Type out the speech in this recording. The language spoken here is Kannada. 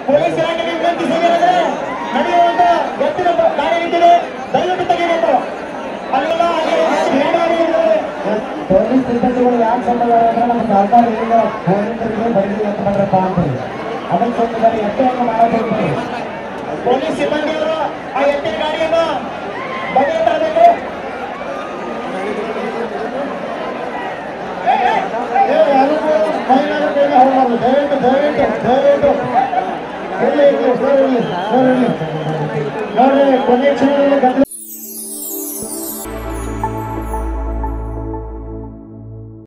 ಪೊಲೀಸ್ ಇಲಾಖೆಗೆ ವಿನಂತಿಸಿದರೆ ನಡೆಯುವಂತ ಎತ್ತಿನ ಗಾಡಿ ನಿಂತಿದೆ ದಯವಿಟ್ಟು ತೆಗೆಯಬೇಕು ಅಲ್ಲೆಲ್ಲ ಅಲ್ಲಿ ಬೇಡಾಡಿ ಇದ್ದಾರೆ. ಪೊಲೀಸ್ ಸಿಬ್ಬಂದಿಗಳು ಯಾಕೆ ಸಂಬಂಧ ಅಂದ್ರೆ ನಮ್ಮ ಸರ್ಕಾರ ಈಗ ಪೊಲೀಸರಿಗೆ ಬರಲಿ ಅಂತ ಮಾಡ್ರಪ್ಪ ಅಂತಾರೆ ಅದಕ್ಕೆ ಸ್ವಲ್ಪ ಎಷ್ಟು ಹೆಂಗೆ ಮಾಡೋದು ಪೊಲೀಸ್ ಸಿಬ್ಬಂದಿಯವರು ಆ ಎತ್ತಿನ ಗಾಡಿಯನ್ನು ಬಗೆಯ ತರಬೇಕು ಏ ಯಾರು ಮಹಿಳೆಯರ ಕೈಗೆ ಹೋಗ್ಬಾರ್ದು ದಯವಿಟ್ಟು ದಯವಿಟ್ಟು ದಯವಿಟ್ಟು ಇಲ್ಲಿ ಇಲ್ಲಿ ಸರ್ ಇಲ್ಲಿ ಸರ್ ಇಲ್ಲಿ ನೋಡ್ರಿ ಕೊನೆ ಕ್ಷಣದಲ್ಲಿ ಗದ್ದಲ